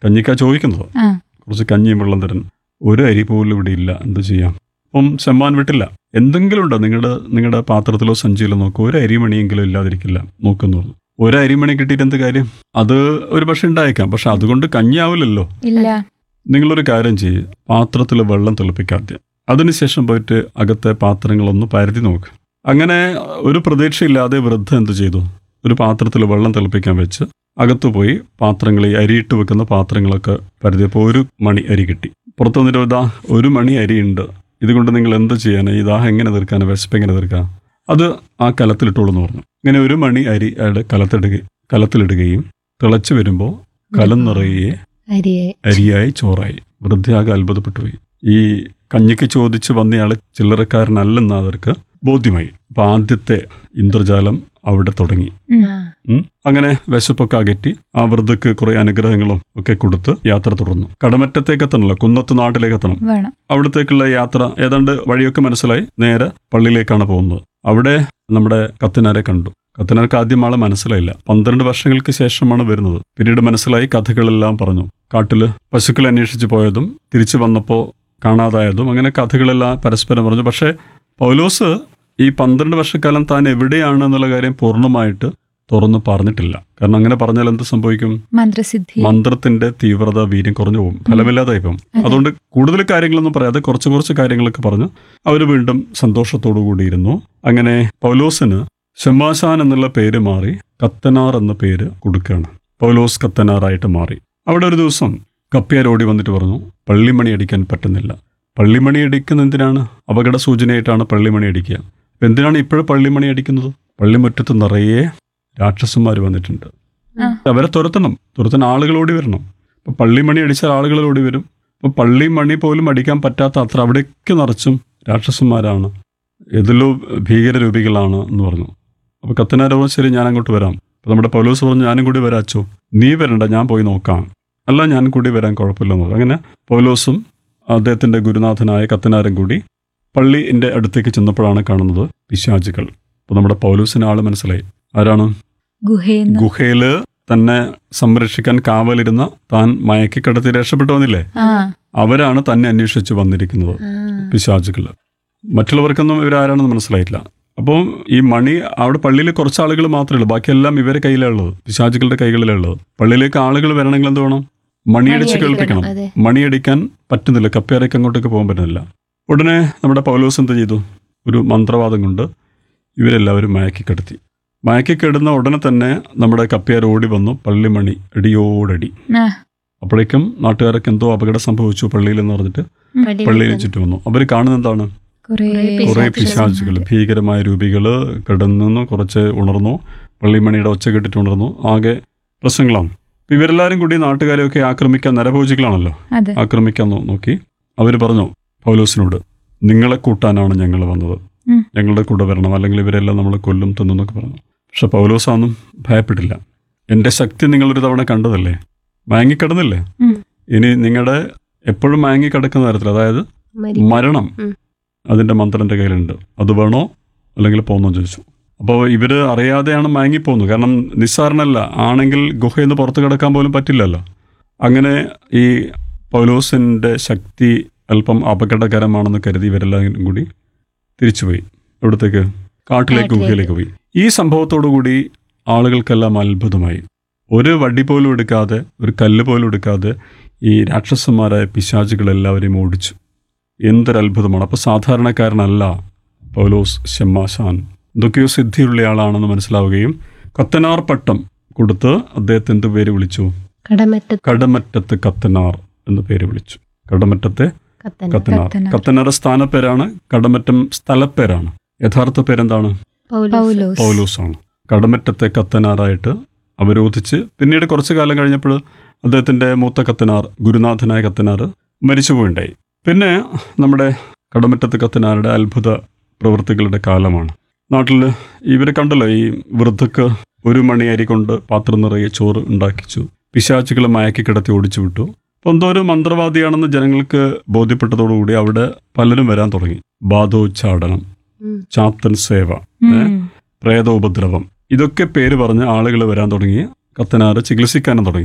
കഞ്ഞിക്കാ ചോദിക്കുന്നത് ആ കുറച്ച് കഞ്ഞിയും വെള്ളം തരുന്നു ഒരു അരി പോലും ഇവിടെ ഇല്ല എന്ത് ചെയ്യാം അപ്പം ചെമ്മാൻ വിട്ടില്ല എന്തെങ്കിലും ഉണ്ടോ നിങ്ങളുടെ നിങ്ങളുടെ പാത്രത്തിലോ സഞ്ചിയിലോ നോക്കുക ഒരു അരിമണിയെങ്കിലും ഇല്ലാതിരിക്കില്ല നോക്കുന്നു ഒരു അരിമണി കിട്ടിയിട്ട് എന്ത് കാര്യം അത് ഒരു പക്ഷെ ഉണ്ടായേക്കാം പക്ഷെ അതുകൊണ്ട് കഞ്ഞിയാവില്ലല്ലോ ഇല്ല നിങ്ങളൊരു കാര്യം ചെയ്യ് പാത്രത്തിൽ വെള്ളം തിളപ്പിക്കാദ്യം അതിനുശേഷം പോയിട്ട് അകത്തെ പാത്രങ്ങളൊന്ന് പരതി നോക്ക് അങ്ങനെ ഒരു പ്രതീക്ഷയില്ലാതെ വൃദ്ധ എന്ത് ചെയ്തു ഒരു പാത്രത്തിൽ വെള്ളം തിളപ്പിക്കാൻ വെച്ച് അകത്തു പോയി പാത്രങ്ങൾ ഈ അരിയിട്ട് വെക്കുന്ന പാത്രങ്ങളൊക്കെ പരതിയപ്പോൾ ഒരു മണി അരി കിട്ടി പുറത്തു വന്നിട്ട് ഇതാ ഒരു മണി അരിയുണ്ട് ഇതുകൊണ്ട് നിങ്ങൾ എന്ത് ചെയ്യാൻ ഈ ദാഹം എങ്ങനെ തീർക്കാൻ വിശപ്പ് എങ്ങനെ തീർക്കാം അത് ആ കലത്തിലിട്ടോളൂ എന്ന് പറഞ്ഞു ഇങ്ങനെ ഒരു മണി അരി അയാളുടെ കലത്തിടുക കലത്തിലിടുകയും തിളച്ചു വരുമ്പോൾ കലം നിറയെ അരിയെ അരിയായി ചോറായി വൃദ്ധയാകെ അത്ഭുതപ്പെട്ടു പോയി ഈ കഞ്ഞിക്ക് ചോദിച്ച് വന്നയാള് ചില്ലറക്കാരനല്ലെന്ന് അവർക്ക് ബോധ്യമായി അപ്പൊ ആദ്യത്തെ ഇന്ദ്രജാലം അവിടെ തുടങ്ങി ഉം. ആ, ഉം. അങ്ങനെ വിശപ്പൊക്കെ അകറ്റി ആ വൃദ്ധക്ക് കുറെ അനുഗ്രഹങ്ങളും ഒക്കെ കൊടുത്ത് യാത്ര തുടർന്നു കടമറ്റത്തേക്ക് എത്തണല്ലോ കുന്നത്ത് നാട്ടിലേക്ക് എത്തണം വേണം അവിടത്തേക്കുള്ള യാത്ര ഏതാണ്ട് വഴിയൊക്കെ മനസ്സിലായി നേരെ പള്ളിയിലേക്കാണ് പോകുന്നത് അവിടെ നമ്മുടെ കത്തിനാരെ കണ്ടു കത്തിനാർക്ക് ആദ്യം ആളെ മനസ്സിലായില്ല പന്ത്രണ്ട് വർഷങ്ങൾക്ക് ശേഷമാണ് വരുന്നത് പിന്നീട് മനസ്സിലായി കഥകളെല്ലാം പറഞ്ഞു കാട്ടില് പശുക്കളെ അന്വേഷിച്ച് പോയതും തിരിച്ചു വന്നപ്പോൾ കാണാതായതും അങ്ങനെ കഥകളെല്ലാം പരസ്പരം പറഞ്ഞു പക്ഷേ പൗലോസ് ഈ പന്ത്രണ്ട് വർഷക്കാലം താൻ എവിടെയാണ് എന്നുള്ള കാര്യം പൂർണ്ണമായിട്ട് തുറന്നു പറഞ്ഞിട്ടില്ല കാരണം അങ്ങനെ പറഞ്ഞാൽ എന്ത് സംഭവിക്കും മന്ത്രസിദ്ധി മന്ത്രത്തിന്റെ തീവ്രത വീര്യം കുറഞ്ഞു പോകും ഫലമില്ലാതായി പോകും അതുകൊണ്ട് കൂടുതൽ കാര്യങ്ങളൊന്നും പറയാതെ കുറച്ച് കുറച്ച് കാര്യങ്ങളൊക്കെ പറഞ്ഞു അവർ വീണ്ടും സന്തോഷത്തോടു കൂടിയിരുന്നു അങ്ങനെ പൗലോസിന് ഷമാശാൻ എന്നുള്ള പേര് മാറി കത്തനാർ എന്ന പേര് കൊടുക്കുകയാണ് പൗലോസ് കത്തനാറായിട്ട് മാറി അവിടെ ഒരു ദിവസം കപ്പ്യാർ ഓടി വന്നിട്ട് പറഞ്ഞു പള്ളിമണി അടിക്കാൻ പറ്റുന്നില്ല പള്ളിമണി അടിക്കുന്ന എന്തിനാണ് അപകട സൂചനയായിട്ടാണ് പള്ളിമണി അടിക്കുക അപ്പൊ എന്തിനാണ് ഇപ്പോഴും പള്ളിമണി അടിക്കുന്നത് പള്ളിമുറ്റത്ത് നിറയെ രാക്ഷസന്മാർ വന്നിട്ടുണ്ട് ആ. അവരെ തുരത്തണം തുരത്താൻ ആളുകൾ ഓടി വരണം അപ്പൊ പള്ളിമണി അടിച്ചാൽ ആളുകൾ ഓടി വരും അപ്പൊ പള്ളിമണി പോലും അടിക്കാൻ പറ്റാത്ത അത്ര അവിടേക്ക് നിറച്ചും രാക്ഷസന്മാരാണ് ഏതിലോ ഭീകരരൂപികളാണ് എന്ന് പറഞ്ഞു അപ്പൊ കത്തനാരോ ശരി ഞാൻ അങ്ങോട്ട് വരാം അപ്പൊ നമ്മുടെ പൗലോസ് പറഞ്ഞു ഞാനും കൂടി വരാച്ചോ നീ വരണ്ട ഞാൻ പോയി നോക്കാം അല്ല ഞാൻ കൂടി വരാൻ കുഴപ്പമില്ലെന്ന് പറഞ്ഞു അങ്ങനെ പൗലോസും അദ്ദേഹത്തിന്റെ ഗുരുനാഥനായ കത്തനാരും കൂടി പള്ളിന്റെ അടുത്തേക്ക് ചെന്നപ്പോഴാണ് കാണുന്നത് പിശാചുകൾ അപ്പൊ നമ്മുടെ പൗലോസിന് ആള് മനസ്സിലായി ആരാണ് ഗുഹയെന്ന് ഗുഹയില് തന്നെ സംരക്ഷിക്കാൻ കാവലിരുന്ന താൻ മയക്കിക്കടത്തി രക്ഷപ്പെട്ടു വന്നില്ലേ ആ അവരാണ് തന്നെ അന്വേഷിച്ച് വന്നിരിക്കുന്നത് ആ, പിശാചുകൾ മറ്റുള്ളവർക്കൊന്നും ഇവരാരാണെന്ന് മനസ്സിലായിട്ടില്ല അപ്പോൾ ഈ മണി അവിടെ പള്ളിയിൽ കുറച്ച് ആളുകൾ മാത്രമേ ഉള്ളൂ ബാക്കിയെല്ലാം ഇവരെ കയ്യിലാണ് ഉള്ളത് പിശാചുകളുടെ കൈകളിലാണ് ഉള്ളത് പള്ളിയിലേക്ക് ആളുകൾ വരണമെങ്കിൽ എന്ത് വേണം മണിയടിച്ച് മണിയടിക്കണം, കേൾപ്പിക്കണം അതെ. മണിയടിക്കാൻ പറ്റുന്നില്ല കപ്പേരയ്ക്ക് അങ്ങോട്ടേക്ക് പോകാൻ പറ്റുന്നില്ല ഉടനെ നമ്മുടെ പൗലോസ് എന്ത് ചെയ്തു ഒരു മന്ത്രവാദം കൊണ്ട് ഇവരെല്ലാവരും മയക്കിക്കെടുത്തി മയക്കിക്കെടുന്ന ഉടനെ തന്നെ നമ്മുടെ കപ്പയാർ ഓടി വന്നു പള്ളിമണി അടിയോടടി ആ അപ്പോഴേക്കും നാട്ടുകാരൊക്കെ എന്തോ അപകടം സംഭവിച്ചു പള്ളിയിൽ എന്ന് പറഞ്ഞിട്ട് പടി പള്ളിയിൽ വെക്കുന്നു. ചുറ്റും വന്നു അവർ കാണുന്നത് എന്താണ് കുറേ കുറെ പിശാചുകൾ. പിശാചുകൾ ഭീകരമായ രൂപികള് കിടന്നു കുറച്ച് ഉണർന്നു പള്ളിമണിയുടെ ഒച്ച കേട്ടിട്ട് ഉണർന്നു ആകെ പ്രശ്നങ്ങളാണ് അപ്പൊ ഇവരെല്ലാരും കൂടി നാട്ടുകാരെയൊക്കെ ആക്രമിക്കാൻ നരഭോജികളാണല്ലോ അതെ ആക്രമിക്കാൻ നോ- നോക്കി അവർ പറഞ്ഞു പൗലോസിനോട് നിങ്ങളെ കൂട്ടാനാണ് ഞങ്ങൾ വന്നത് ഉം. ഞങ്ങളുടെ കൂടെ വരണം അല്ലെങ്കിൽ ഇവരെല്ലാം നമ്മളെ കൊല്ലും തിന്നൊക്കെ പറഞ്ഞു പക്ഷെ പൗലോസൊന്നും ഭയപ്പെട്ടില്ല എൻ്റെ ശക്തി നിങ്ങളൊരു തവണ കണ്ടതല്ലേ മയങ്ങിക്കിടന്നില്ലേ ഉം. ഇനി നിങ്ങളുടെ എപ്പോഴും മയങ്ങിക്കിടക്കുന്ന തരത്തിൽ അതായത് മരിക്കും. മരണം ഉം. അതിൻ്റെ മന്ത്രം എൻ്റെ കയ്യിലുണ്ട് അത് വേണോ അല്ലെങ്കിൽ പോന്നോ ചോദിച്ചു അപ്പോൾ ഇവര് അറിയാതെയാണ് മയങ്ങിപ്പോകുന്നത് കാരണം നിസ്സാരണല്ല ആണെങ്കിൽ ഗുഹയിൽ നിന്ന് പുറത്ത് കിടക്കാൻ പോലും പറ്റില്ലല്ലോ അങ്ങനെ ഈ പൗലോസിൻ്റെ ശക്തി അല്പം അപകടകരമാണെന്ന് കരുതി ഇവരെല്ലാവരും കൂടി തിരിച്ചുപോയി എവിടത്തേക്ക് കാട്ടിലേക്ക് കാട്ടിലേക്ക്. ഗുഹയിലേക്ക് പോയി ഈ സംഭവത്തോടു കൂടി ആളുകൾക്കെല്ലാം അത്ഭുതമായി ഒരു വടി പോലും എടുക്കാതെ ഒരു കല്ല് പോലും എടുക്കാതെ ഈ രാക്ഷസന്മാരായ പിശാചുകളെല്ലാവരെയും ഓടിച്ചു എന്തൊരു അത്ഭുതമാണ് അപ്പോൾ സാധാരണക്കാരനല്ല പൗലോസ് ഷെമ്മാശാൻ എന്തൊക്കെയോ സിദ്ധിയുള്ള ആളാണെന്ന് മനസ്സിലാവുകയും കത്തനാർ പട്ടം കൊടുത്ത് അദ്ദേഹത്തെ എന്ത് പേര് വിളിച്ചു കടമറ്റത്ത് കടമറ്റത്ത് കത്തനാർ എന്ന് പേര് വിളിച്ചു കടമറ്റത്തെ കത്തന കത്തനാർ കത്തനാർ. കത്തനാറ് സ്ഥാനപ്പേരാണ് കടമറ്റം സ്ഥലപ്പേരാണ് യഥാർത്ഥ പേരെന്താണ് പൗലോസ്. പൗലോസ് പൗലോസാണ് കടമറ്റത്തെ കത്തനാറായിട്ട് അവരോധിച്ച് പിന്നീട് കുറച്ചു കാലം കഴിഞ്ഞപ്പോൾ അദ്ദേഹത്തിന്റെ മൂത്ത കത്തനാർ ഗുരുനാഥനായ കത്തനാർ മരിച്ചുപോയിണ്ടായി പിന്നെ നമ്മുടെ കടമറ്റത്ത് കത്തനാരുടെ അത്ഭുത പ്രവൃത്തികളുടെ കാലമാണ് നാട്ടിൽ ഇവരെ കണ്ടല്ലോ ഈ വൃദ്ധക്ക് ഒരു മണി അരി കൊണ്ട് പാത്രം നിറയെ ചോറ് ഉണ്ടാക്കിച്ചു പിശാച്ചുകളെ മയക്കി കിടത്തി ഓടിച്ചു വിട്ടു അപ്പൊ എന്തോ ഒരു മന്ത്രവാദിയാണെന്ന് ജനങ്ങൾക്ക് ബോധ്യപ്പെട്ടതോടുകൂടി അവിടെ പലരും വരാൻ തുടങ്ങി ബാധോച്ചാടനം ഉം. ചാത്തൻ സേവ ഏ? ഉം. പ്രേതോപദ്രവം ഇതൊക്കെ പേര് പറഞ്ഞ് ആളുകൾ വരാൻ തുടങ്ങി കത്തനാറ് ചികിത്സിക്കാനും തുടങ്ങി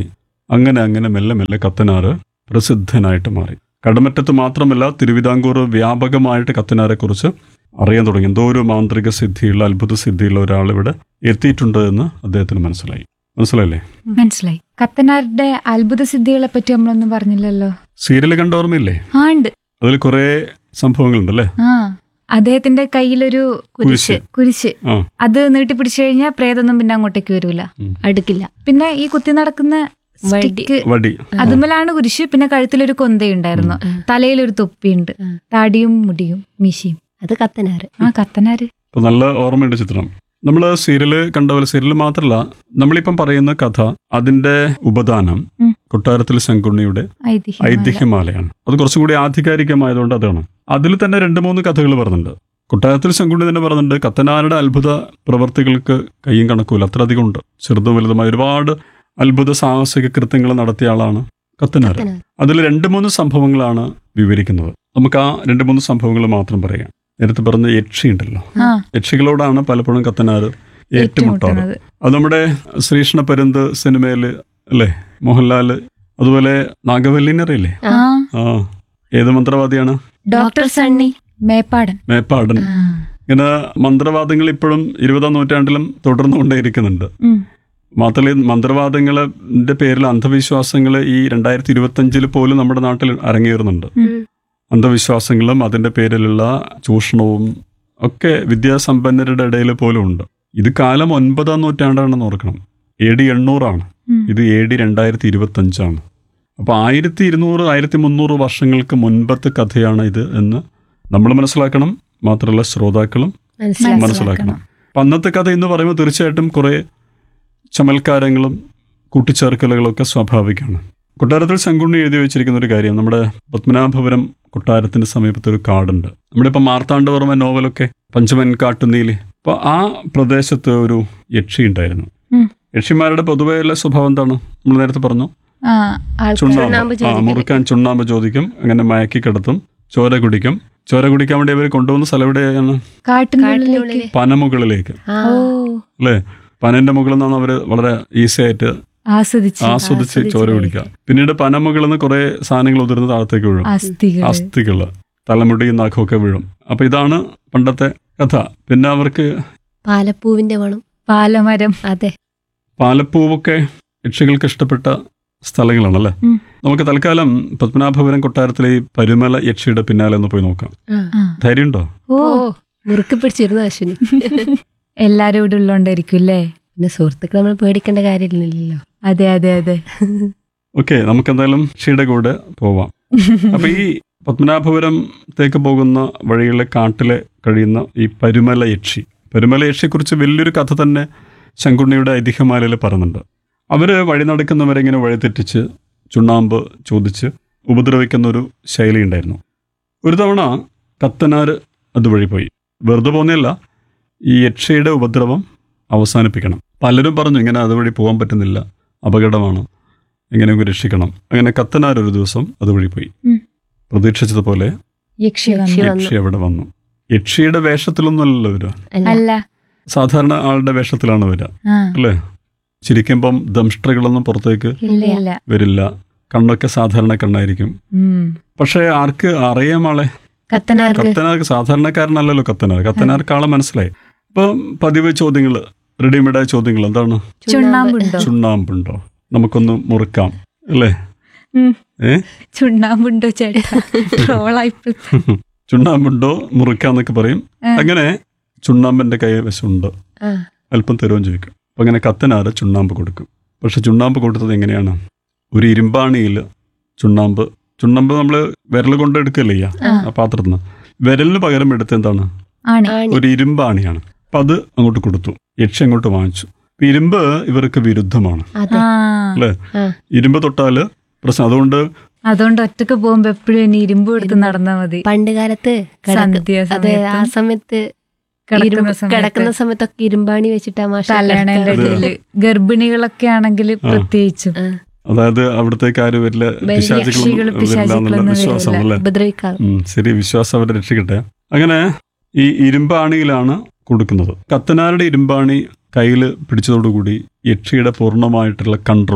അങ്ങനെ അങ്ങനെ മെല്ലെ മെല്ലെ കത്തനാറ് പ്രസിദ്ധനായിട്ട് മാറി കടമറ്റത്ത് മാത്രമല്ല തിരുവിതാംകൂർ വ്യാപകമായിട്ട് കത്തനാരെക്കുറിച്ച് അറിയാൻ തുടങ്ങി എന്തോ ഒരു മാന്ത്രിക സിദ്ധിയുള്ള അത്ഭുത സിദ്ധിയുള്ള ഒരാൾ ഇവിടെ എത്തിയിട്ടുണ്ട് എന്ന് അദ്ദേഹത്തിന് മനസ്സിലായി മനസ്സിലായില്ലേ മനസ്സിലായി കത്തനാരുടെ അത്ഭുത സിദ്ധികളെ പറ്റി നമ്മളൊന്നും പറഞ്ഞില്ലല്ലോ സീരിയൽ കണ്ട ഓർമ്മയില്ലേ ആ ഉണ്ട് അതിൽ കുറേ സംഭവങ്ങളുണ്ടല്ലേ ആ അദ്ദേഹത്തിന്റെ കയ്യിലൊരു കുരിശ് കുരിശ് ആ അത് നീട്ടിപ്പിടിച്ചു കഴിഞ്ഞാൽ പ്രേതൊന്നും പിന്നെ അങ്ങോട്ടേക്ക് വരൂല അടുക്കില്ല പിന്നെ ഈ കുത്തി നടക്കുന്ന വടി. സ്റ്റിക്ക് വടി അതുമലാണ് കുരിശ് പിന്നെ കഴുത്തിലൊരു കൊന്തയുണ്ടായിരുന്നു തലയിലൊരു തൊപ്പിയുണ്ട് ഉം. താടിയും മുടിയും മീശയും അത് കത്തനാറ് ആ കത്തനാര് അപ്പൊ നല്ല ഓർമ്മയുണ്ട് ചിത്രം നമ്മൾ സീരിയല് കണ്ട പോലെ സീരിയൽ മാത്രമല്ല നമ്മളിപ്പം പറയുന്ന കഥ അതിന്റെ ഉപദാനം ഉം. കൊട്ടാരത്തിൽ ശങ്കുണ്ണിയുടെ ഐതിഹ്യം ഐതിഹ്യമാലയാണ് അത് കുറച്ചും കൂടി ആധികാരികമായതുകൊണ്ട് അതാണ് അതിൽ തന്നെ രണ്ട് മൂന്ന് കഥകൾ പറയുന്നുണ്ട് കൊട്ടാരത്തിൽ ശങ്കുണ്ണി തന്നെ പറയുന്നുണ്ട് കത്തനാരുടെ അത്ഭുത പ്രവർത്തികൾക്ക് കയ്യും കണക്കൂല അത്ര അധികം ഉണ്ട് ചെറുതും വലുതുമായ ഒരുപാട് അത്ഭുത സാഹസിക കൃത്യങ്ങൾ നടത്തിയ ആളാണ് കത്തനാർ കത്തനാറ് അതിൽ രണ്ട് മൂന്ന് സംഭവങ്ങളാണ് വിവരിക്കുന്നത് നമുക്ക് ആ രണ്ട് മൂന്ന് സംഭവങ്ങൾ മാത്രം പറയാം നേരത്തെ പറഞ്ഞ യക്ഷി ഉണ്ടല്ലോ ആ യക്ഷികളോടാണ് പലപ്പോഴും കത്തനാറ് ഏറ്റുമുട്ടാറ് ഏറ്റുമുട്ടുന്നത് അത് നമ്മുടെ ശ്രീകൃഷ്ണ പരുന്ത് സിനിമയില് അല്ലേ മോഹൻലാൽ അതുപോലെ നാഗവല്ലിനറിയില്ലേ ആ ആ ഏത് മന്ത്രവാദിയാണ് ഡോക്ടർ സണ്ണി മേപ്പാടൻ മേപ്പാടൻ ഇങ്ങനെ മന്ത്രവാദങ്ങൾ ഇപ്പോഴും ഇരുപതാം നൂറ്റാണ്ടിലും തുടർന്നുകൊണ്ടേയിരിക്കുന്നുണ്ട് ഉം. മാത്രമല്ല ഈ മന്ത്രവാദങ്ങളുടെ പേരിൽ അന്ധവിശ്വാസങ്ങൾ ഈ രണ്ടായിരത്തി ഇരുപത്തഞ്ചിൽ പോലും നമ്മുടെ നാട്ടിൽ അരങ്ങേറുന്നുണ്ട് ഉം. അന്ധവിശ്വാസങ്ങളും അതിൻ്റെ പേരിലുള്ള ചൂഷണവും ഒക്കെ വിദ്യാസമ്പന്നരുടെ ഇടയിൽ പോലും ഉണ്ട് ഇത് കാലം ഒൻപതാം നൂറ്റാണ്ടാണെന്ന് ഓർക്കണം എ ഡി എണ്ണൂറാണ് ഉം. ഇത് എ ഡി രണ്ടായിരത്തി ഇരുപത്തഞ്ചാണ് അപ്പോൾ ആയിരത്തി ഇരുന്നൂറ് ആയിരത്തി മുന്നൂറ് വർഷങ്ങൾക്ക് മുൻപത്തെ കഥയാണ് ഇത് എന്ന് നമ്മൾ മനസ്സിലാക്കണം മാത്രമല്ല ശ്രോതാക്കളും മനസ്സിലാക്കി മനസ്സിലാക്കണം അപ്പം അന്നത്തെ കഥ എന്ന് പറയുമ്പോൾ തീർച്ചയായിട്ടും കുറേ ചമൽക്കാരങ്ങളും കൂട്ടിച്ചേർക്കലുകളൊക്കെ സ്വാഭാവികമാണ് കൊട്ടാരത്തിൽ ശങ്കുണ്ണി എഴുതി വെച്ചിരിക്കുന്ന ഒരു കാര്യം നമ്മുടെ പത്മനാഭപുരം കൊട്ടാരത്തിന് സമീപത്ത് ഒരു കാടുണ്ട് നമ്മുടെ ഇപ്പം മാർത്താണ്ഡവർമ്മ നോവലൊക്കെ പഞ്ചമൻ കാട്ടുനീലി അപ്പോൾ ആ പ്രദേശത്ത് ഒരു യക്ഷി ഉണ്ടായിരുന്നു ഉം. യക്ഷിമാരുടെ പൊതുവെയുള്ള സ്വഭാവം എന്താണ് നമ്മൾ നേരത്തെ പറഞ്ഞു ആ ആൾക്കാർ ചുണ്ണാമ്പ് ചുണ്ണാമ്പ് ആ ചോദിക്കല്. മുറുക്കാൻ ചുണ്ണാമ്പ് ചോദിക്കും അങ്ങനെ മയക്കി കിടത്തും ചോര കുടിക്കും ചോര കുടിക്കാൻ വേണ്ടി അവർ കൊണ്ടുപോകുന്ന സ്ഥലം എവിടെയാണ് കാട്ടിനുള്ളിലേക്ക് കാട്ടിനുള്ളില് പനമുകളിലേക്ക് ആ ഓ അല്ലേ പനന്റെ മുകളിൽ നിന്നാണ് അവർ വളരെ ഈസി ആയിട്ട് ആസ്വദിച്ച് ആസ്വദിച്ച് ആസ്വദിച്ച് ചോര കുടിക്കുക പിന്നീട് പനമുകളിൽ നിന്ന് കുറെ സാധനങ്ങൾ ഉതിർന്ന് താഴത്തേക്ക് വീഴും അസ്ഥികൾ അസ്ഥികള് തലമുടി നഖമൊക്കെ വീഴും അപ്പൊ ഇതാണ് പണ്ടത്തെ കഥ പിന്നെ അവർക്ക് പാലപ്പൂവിന്റെ മണം പാലമരം അതെ പാലപ്പൂവൊക്കെ യക്ഷികൾക്ക് ഇഷ്ടപ്പെട്ട സ്ഥലങ്ങളാണല്ലേ ഉം. നമുക്ക് തൽക്കാലം പത്മനാഭപുരം കൊട്ടാരത്തിലെ ഈ പരുമല യക്ഷിയുടെ പിന്നാലെ ഒന്ന് പോയി നോക്കാം ആ. ആ. ധൈര്യമുണ്ടോ ഓ ഓ മുറുക്കി പിടിച്ചിരുന്നു അശ്വിനി എല്ലാരും ഇവിടെ ഉള്ളോണ്ടായിരിക്കും അല്ലേ പിന്നെ സുഹൃത്തുക്കൾ നമ്മൾ പേടിക്കേണ്ട കാര്യമില്ലല്ലോ അതെ അതെ അതെ ഓക്കെ നമുക്ക് എന്തായാലും യക്ഷിയുടെ കൂടെ പോവാം അപ്പൊ ഈ പത്മനാഭപുരത്തേക്ക് പോകുന്ന വഴിയിലെ കാട്ടിലെ കഴിയുന്ന ഈ പരുമല യക്ഷി പരുമല യക്ഷിയെക്കുറിച്ച് വലിയൊരു കഥ തന്നെ ശങ്കുണ്ണിയുടെ ഐതിഹ്യമാലയിൽ പറയുന്നുണ്ട് അവര് വഴി നടക്കുന്നവരെ ഇങ്ങനെ വഴിതെറ്റിച്ച് ചുണ്ണാമ്പ് ചോദിച്ച് ഉപദ്രവിക്കുന്ന ഒരു ശൈലി ഉണ്ടായിരുന്നു ഒരു തവണ കത്തനാർ അതുവഴി പോയി വെറുതെ പോന്നെയല്ല ഈ യക്ഷിയുടെ ഉപദ്രവം അവസാനിപ്പിക്കണം പലരും പറഞ്ഞു ഇങ്ങനെ അതുവഴി പോകാൻ പറ്റുന്നില്ല അപകടമാണ് എങ്ങനെയെങ്കിലും രക്ഷിക്കണം അങ്ങനെ കത്തനാർ ഒരു ദിവസം അതുവഴി പോയി ഉം. പ്രതീക്ഷിച്ചതുപോലെ യക്ഷി വന്നു യക്ഷി വന്നു. യക്ഷി അവിടെ വന്നു യക്ഷിയുടെ വേഷത്തിലൊന്നും അല്ലല്ലോ വരിക അല്ല അല്ല സാധാരണ ആളുടെ വേഷത്തിലാണ് വരിക ആ അല്ലേ ചിരിക്കുമ്പം ദംഷ്ട്രകളൊന്നും പുറത്തേക്ക് ഇല്ല ഇല്ല വരില്ല കണ്ണൊക്കെ സാധാരണ കണ്ണായിരിക്കും ഉം. പക്ഷേ ആർക്ക് അറിയാം ആളെ കത്തനാർക്ക് കത്തനാർക്ക് സാധാരണക്കാരനല്ലല്ലോ കത്തനാർ കത്തനാർക്ക് ആളെ മനസ്സിലായി അപ്പം പതിവ് ചോദ്യങ്ങൾ റെഡിമെയ്ഡായ ചോദ്യങ്ങൾ എന്താണ് ചുണ്ണാമ്പുണ്ടോ ചുണ്ണാമ്പുണ്ടോ നമുക്കൊന്ന് മുറുക്കാം അല്ലേ ഉം. ഏ ചുണ്ണാമ്പുണ്ടോ ചേട്ടാ ട്രോളായിപ്പോ ചുണ്ണാമ്പുണ്ടോ മുറിക്കാന്നൊക്കെ പറയും ആ. അങ്ങനെ ചുണ്ണാമ്പിന്റെ കൈവശമുണ്ട് ആ അല്പം തരുമെന്ന് ചോദിക്കും അപ്പൊ അങ്ങനെ കത്തനാറ് ചുണ്ണാമ്പ് കൊടുക്കും പക്ഷെ ചുണ്ണാമ്പ് കൊടുത്തത് എങ്ങനെയാണ് ഒരു ഇരുമ്പാണിയിൽ ചുണ്ണാമ്പ് ചുണ്ണാമ്പ് നമ്മൾ വിരൽ കൊണ്ട് എടുക്കല്ലേ ചെയ്യാ ആ. ആ പാത്രത്തിൽ നിന്ന് വിരലിന് പകരം എടുത്ത് എന്താണ് ആണ് ആണി ഒരു ഇരുമ്പാണിയാണ് അപ്പൊ അത് അങ്ങോട്ട് കൊടുത്തു യക്ഷി അങ്ങോട്ട് വാങ്ങിച്ചു അപ്പൊ ഇരുമ്പ് ഇവർക്ക് വിരുദ്ധമാണ് അതെ ആ അല്ലേ ആ ഇരുമ്പ് തൊട്ടാല് പ്രശ്നം അതുകൊണ്ട് അതുകൊണ്ട് ഒറ്റക്ക് പോകുമ്പോ എപ്പോഴും ഇനി ഇരുമ്പ് എടുത്ത് നടന്നാ മതി പണ്ട് കാലത്ത് കിടക്ക- സന്ധ്യ അതെ ആ സമയത്ത് സമയത്ത് കിടക്കുന്ന ഇരുമ്പ് സമയത്ത് കിടക്കുന്ന സമയത്തൊക്കെ ഇരുമ്പാണി വെച്ചിട്ടാ മാഷ തലയണേന്റെ കിടക്കുക. ഇടയില് ഗർഭിണികളൊക്കെ ആണെങ്കിൽ പ്രത്യേകിച്ചും അതായത് അവിടത്തേക്ക് ആരും വരില്ല വലിയ പിശാചുക്കളൊന്നും യക്ഷികള് വരില്ല എന്നുള്ള പിശാചുക്കളൊന്നും വിശ്വാസം വരില്ല. അല്ലേ ഉപദ്രവിക്കാറ് ഉം, ശരി വിശ്വാസം അവരെ രക്ഷിക്കട്ടെ അങ്ങനെ ഈ ഇരുമ്പാണിയിലാണ് കൊടുക്കുന്നത് കത്തനാരുടെ ഇരുമ്പാണി കയ്യിൽ പിടിച്ചതോടുകൂടി യക്ഷിയുടെ പൂർണ്ണമായിട്ടുള്ള കൺട്രോൾ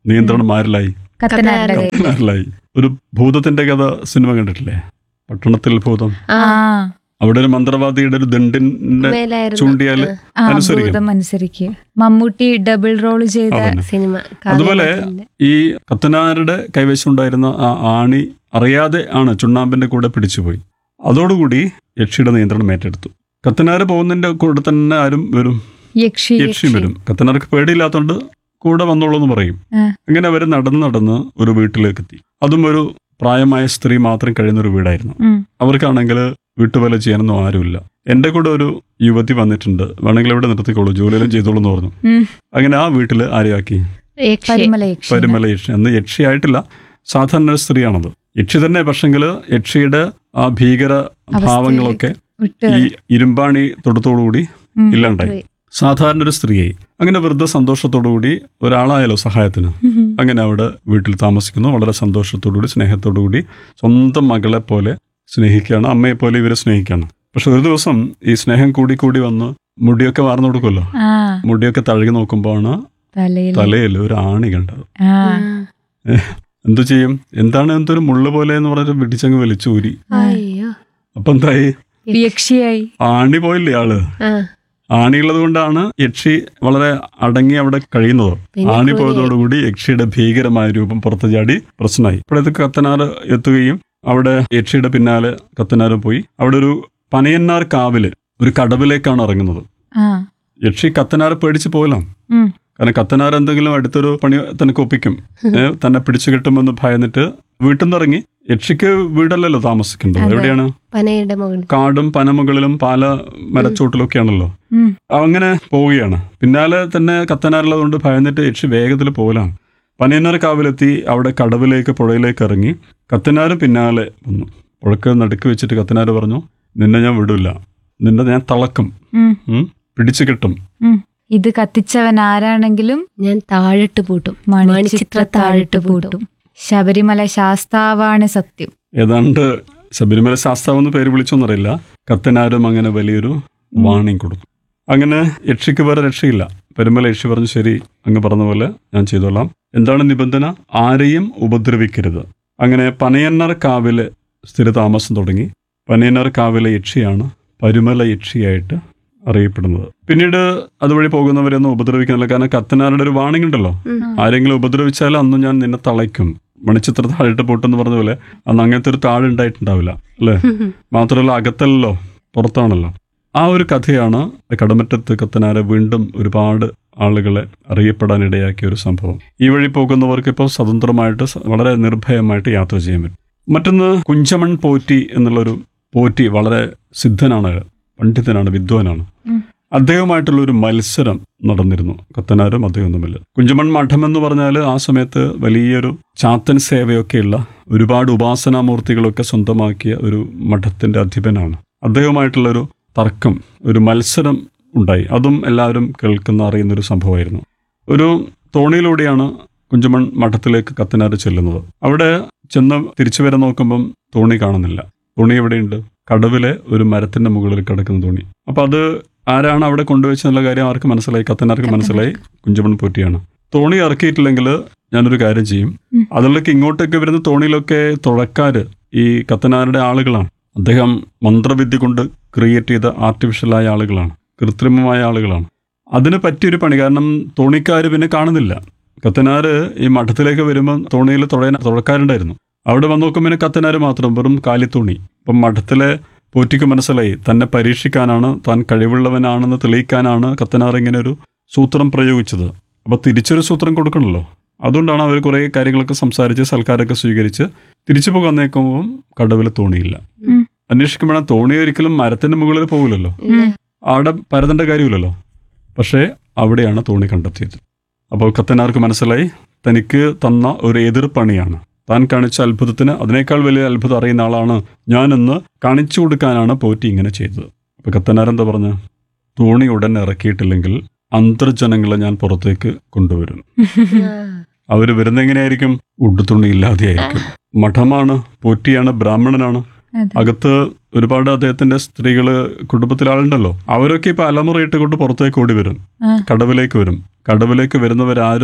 നിയന്ത്രണം ആരിലായി കത്തനാരുടെ കയ്യിൽ. ആരിലായി ഒരു ഭൂതത്തിന്റെ കഥ സിനിമ കണ്ടിട്ടില്ലേ പട്ടണത്തിൽ ഭൂതം ആ ആ അവിടെ ഒരു മന്ത്രവാദിയുടെ ഒരു ദണ്ടിന്റെ മേലായിരുന്നു ചൂണ്ടിയാല് ആ അനുസരിക്കും. ഭൂതം അനുസരിക്കുക മമ്മൂട്ടി ഡബിൾ റോൾ ചെയ്ത അതന്നെ. സിനിമ അതുപോലെ കാവ്യമാധവന്റെ. ഈ കത്തനാരുടെ കൈവശം ഉണ്ടായിരുന്ന ആ ആണി അറിയാതെ ആണ് ചുണ്ണാമ്പിന്റെ കൂടെ പിടിച്ചുപോയി അതോടുകൂടി യക്ഷിയുടെ നിയന്ത്രണം ഏറ്റെടുത്തു കത്തനാര് പോകുന്നതിന്റെ കൂടെ തന്നെ ആരും വരും യക്ഷി യക്ഷി വരും കത്തനാർക്ക് പേടിയില്ലാത്തോണ്ട് കൂടെ വന്നോളൂ എന്ന് പറയും ആ. അങ്ങനെ അവർ നടന്ന് നടന്ന് ഒരു വീട്ടിലേക്ക് എത്തി അതും ഒരു പ്രായമായ സ്ത്രീ മാത്രം കഴിയുന്ന ഒരു വീടായിരുന്നു ഉം. അവർക്കാണെങ്കിൽ വീട്ടുവേല ചെയ്യാനൊന്നും ആരുമില്ല എന്റെ കൂടെ ഒരു യുവതി വന്നിട്ടുണ്ട് വേണമെങ്കിൽ ഇവിടെ നിർത്തിക്കോളൂ ജോലിയെല്ലാം ചെയ്തോളൂ എന്ന് പറഞ്ഞു ഉം. അങ്ങനെ ആ വീട്ടിൽ ആരെയാക്കി യക്ഷി. പരിമല യക്ഷി പരിമല യക്ഷി അന്ന് യക്ഷിയായിട്ടില്ല സാധാരണ ഒരു സ്ത്രീയാണത് യക്ഷി തന്നെ പക്ഷെങ്കിൽ യക്ഷിയുടെ ആ ഭീകര ഭാവങ്ങളൊക്കെ വിട്ട് ഈ ഇരുമ്പാണി തൊടുത്തോടുകൂടി ഉം. ഇല്ലാണ്ടായി സാധാരണ ഒരു സ്ത്രീയായി അങ്ങനെ വെറുതെ സന്തോഷത്തോടുകൂടി ഒരാളായാലോ സഹായത്തിന് ഉം. അങ്ങനെ അവിടെ വീട്ടിൽ താമസിക്കുന്നു വളരെ സന്തോഷത്തോടുകൂടി സ്നേഹത്തോടുകൂടി സ്വന്തം മകളെ പോലെ സ്നേഹിക്കുകയാണ് അമ്മയെ പോലെ ഇവരെ സ്നേഹിക്കുകയാണ് പക്ഷെ ഒരു ദിവസം ഈ സ്നേഹം കൂടി കൂടി വന്ന് മുടിയൊക്കെ വാർന്നു കൊടുക്കുമല്ലോ ആ മുടിയൊക്കെ തഴുകി നോക്കുമ്പോഴാണ് തലയിൽ തലയിൽ ഒരു ആണി കണ്ടത് ആ ഉം. എന്തു ചെയ്യും എന്താണ് എന്തൊരു മുള്ളു പോലെ എന്ന് പറഞ്ഞിട്ട് പിടിച്ചങ്ങ് വലിച്ചൂരി അയ്യോ അപ്പൊ എന്തായി യക്ഷിയായി ആണി പോയില്ലേ ആള് ആ ആണിയുള്ളത് കൊണ്ടാണ് യക്ഷി വളരെ അടങ്ങി അവിടെ കഴിയുന്നത് പിന്നെ ആണി ക്രൂരിയായി. പോയതോടുകൂടി യക്ഷിയുടെ ഭീകരമായ രൂപം പുറത്തു ചാടി പ്രശ്നമായി ഇപ്പോഴത്തെ കത്തനാറ് എത്തുകയും അവിടെ യക്ഷിയുടെ പിന്നാലെ കത്തനാറ് പോയി അവിടെ ഒരു പനയന്നാർ കാവില് ഒരു കടവിലേക്കാണ് ഇറങ്ങുന്നത് ആ യക്ഷി കത്തനാറ് പേടിച്ച് പോകലാം ഉം. കാരണം കത്തനാർ എന്തെങ്കിലും അടുത്തൊരു പണി തനിക്ക് ഒപ്പിക്കും ഏ, തന്നെ പിടിച്ചു കിട്ടുമെന്ന് ഭയന്നിട്ട് വീട്ടിൽ നിന്ന് ഇറങ്ങി യക്ഷിക്ക് വീടല്ലല്ലോ താമസിക്കേണ്ടത് അതെ. എവിടെയാണ് പനയുടെ മുകളിൽ കാടും പനമുകളിലും പാല മരച്ചോട്ടിലൊക്കെയാണല്ലോ ഉം. അങ്ങനെ പോവുകയാണ് പിന്നാലെ തന്നെ കത്തനാറുള്ളതുകൊണ്ട് ഭയന്നിട്ട് യക്ഷി വേഗത്തിൽ പോകലാണ് പനയന്നർ കാവിലെത്തി അവിടെ കടവിലേക്ക് പുഴയിലേക്ക് ഇറങ്ങി കത്തനാര് പിന്നാലെ വന്നു പുഴക്ക് നടുക്ക് വെച്ചിട്ട് കത്തനാര് പറഞ്ഞു നിന്നെ ഞാൻ വിടില്ല നിന്നെ ഞാൻ തളക്കും ഉം. ഉം? പിടിച്ചു കിട്ടും ഉം. ഇത് കത്തിച്ചവൻ ആരാണെങ്കിലും ഞാൻ താഴിട്ട് പൂട്ടും മണിച്ചിത്ര താഴിട്ട് പൂട്ടും ശബരിമല ശാസ്താവാണ് സത്യം ഏതാണ്ട് ശബരിമല ശാസ്താവെന്ന് പേര് വിളിച്ചൊന്നറിയില്ല കത്തനാരും അങ്ങനെ വലിയൊരു വാണിംഗ് കൊടുത്തു അങ്ങനെ യക്ഷിക്ക് വേറെ രക്ഷയില്ല പെരുമല യക്ഷി പറഞ്ഞു ശരി അങ്ങ് പറഞ്ഞ പോലെ ഞാൻ ചെയ്തോളാം എന്താണ് നിബന്ധന ആരെയും ഉപദ്രവിക്കരുത് അങ്ങനെ പനയന്നർ കാവില് സ്ഥിരതാമസം തുടങ്ങി പനയന്നർ കാവിലെ യക്ഷിയാണ് പരുമല യക്ഷിയായിട്ട് അറിയപ്പെടുന്നത് പിന്നീട് അതുവഴി പോകുന്നവരെയൊന്നും ഉപദ്രവിക്കുന്നില്ല കാരണം കത്തനാരുടെ ഒരു വാണിംഗ് ഉണ്ടല്ലോ ഉം. ആരെങ്കിലും ഉപദ്രവിച്ചാൽ അന്ന് ഞാൻ നിന്നെ തളയ്ക്കും മണിച്ചിത്ര താഴിട്ട് പോട്ടെന്ന് പറഞ്ഞ പോലെ അന്ന് അങ്ങനത്തെ ഒരു താഴുണ്ടായിട്ടുണ്ടാവില്ല അല്ലേ മാത്രമല്ല അകത്തല്ലോ പുറത്താണല്ലോ ആ ഒരു കഥയാണ് കടമറ്റത്ത് കത്തനാരെ വീണ്ടും ഒരുപാട് ആളുകളെ അറിയപ്പെടാനിടയാക്കിയ ഒരു സംഭവം ഈ വഴി പോകുന്നവർക്ക് ഇപ്പോൾ സ്വതന്ത്രമായിട്ട് സ- വളരെ നിർഭയമായിട്ട് യാത്ര ചെയ്യാൻ പറ്റും മറ്റൊന്ന് കുഞ്ചമൺ പോറ്റി എന്നുള്ളൊരു പോറ്റി വളരെ സിദ്ധനാണ് അയാൾ. പണ്ഡിതനാണ് വിദ്വാനാണ് ഉം. അദ്ദേഹവുമായിട്ടുള്ള ഒരു മത്സരം നടന്നിരുന്നു കത്തനാരും അദ്ദേഹം തമ്മിൽ കുഞ്ചമൺ മഠം എന്ന് പറഞ്ഞാൽ ആ സമയത്ത് വലിയൊരു ചാത്തൻ സേവയൊക്കെയുള്ള ഒരുപാട് ഉപാസനാമൂർത്തികളൊക്കെ സ്വന്തമാക്കിയ ഒരു മഠത്തിന്റെ അധിപനാണ് അദ്ദേഹവുമായിട്ടുള്ള ഒരു തർക്കം ഒരു മത്സരം ഉണ്ടായി അതും എല്ലാവരും കേൾക്കുന്ന അറിയുന്ന ഒരു സംഭവമായിരുന്നു ഒരു തോണിയിലൂടെയാണ് കുഞ്ചമൺ മഠത്തിലേക്ക് കത്തനാർ ചെല്ലുന്നത് അവിടെ ചെന്ന് തിരിച്ചു വരാൻ നോക്കുമ്പം തോണി കാണുന്നില്ല തോണി എവിടെയുണ്ട് കടവിലെ ഒരു മരത്തിന്റെ മുകളിൽ കിടക്കുന്ന തോണി അപ്പൊ അത് ആരാണ് അവിടെ കൊണ്ടുവച്ചെന്നുള്ള കാര്യം ആർക്ക് മനസ്സിലായി കത്തനാർക്ക് മനസ്സിലായി കുഞ്ചമൺ പോറ്റിയാണ് തോണി ഇറക്കിയിട്ടില്ലെങ്കിൽ ഞാനൊരു കാര്യം ചെയ്യും ഉം. അതിലേക്ക് ഇങ്ങോട്ടൊക്കെ വരുന്ന തോണിയിലൊക്കെ തുഴക്കാര് ഈ കത്തനാരുടെ ആളുകളാണ് അദ്ദേഹം മന്ത്രവിദ്യ കൊണ്ട് ക്രിയേറ്റ് ചെയ്ത ആർട്ടിഫിഷ്യലായ ആളുകളാണ് കൃത്രിമമായ ആളുകളാണ് അതിന് പറ്റിയൊരു പണി കാരണം തോണിക്കാർ പിന്നെ കാണുന്നില്ല കത്തനാര് ഈ മഠത്തിലേക്ക് വരുമ്പോൾ തോണിയിൽ തുഴയാൻ തുഴക്കാരുണ്ടായിരുന്നു അവിടെ വന്ന് നോക്കുമ്പോൾ പിന്നെ കത്തനാര് മാത്രം വെറും കാലിത്തോണി ഇപ്പം മഠത്തിലെ പോറ്റിക്ക് മനസ്സിലായി തന്നെ പരീക്ഷിക്കാനാണ് താൻ കഴിവുള്ളവനാണെന്ന് തെളിയിക്കാനാണ് കത്തനാർ ഇങ്ങനെ ഒരു സൂത്രം പ്രയോഗിച്ചത് അപ്പൊ തിരിച്ചൊരു സൂത്രം കൊടുക്കണമല്ലോ അതുകൊണ്ടാണ് അവർ കുറേ കാര്യങ്ങളൊക്കെ സംസാരിച്ച് സൽക്കാരമൊക്കെ സ്വീകരിച്ച് തിരിച്ചു പോകാൻ നേക്കുമ്പോൾ കടവിൽ തോണിയില്ല ഉം. അന്വേഷിക്കുമ്പോഴാണ് തോണി ഒരിക്കലും മരത്തിന്റെ മുകളിൽ പോകില്ലല്ലോ ഇല്ല. അവിടെ പരതേണ്ട കാര്യമില്ലല്ലോ പക്ഷേ അവിടെയാണ് തോണി കണ്ടെത്തിയത് അപ്പോൾ കത്തനാർക്ക് മനസ്സിലായി തനിക്ക് തന്ന ഒരു എതിർപ്പണിയാണ് താൻ കാണിച്ച അത്ഭുതത്തിന് അതിനേക്കാൾ വലിയ അത്ഭുതം അറിയുന്ന ആളാണ് ഞാനെന്ന് കാണിച്ചു കൊടുക്കാനാണ് പോറ്റി ഇങ്ങനെ ചെയ്തത് അപ്പൊ കത്തനാർ എന്താ പറഞ്ഞ തോണി ഉടൻ ഇറക്കിയിട്ടില്ലെങ്കിൽ അന്തർജനങ്ങളെ ഞാൻ പുറത്തേക്ക് കൊണ്ടുവരും ആ. അവർ വരുന്ന എങ്ങനെയായിരിക്കും ഉടുത്തുണി ഇല്ലാതെയായിരിക്കും മഠമാണ് പോറ്റിയാണ് ബ്രാഹ്മണനാണ് അതെ. അകത്ത് ഒരുപാട് അദ്ദേഹത്തിന്റെ സ്ത്രീകള് കുടുംബത്തിലെ ആളുണ്ടല്ലോ അവരൊക്കെ ഇപ്പൊ അലമുറയിട്ട് കൊണ്ട് പുറത്തേക്ക് ഓടി വരും ആ. കടവിലേക്ക് വരും കടവിലേക്ക് വരുന്നവരാരും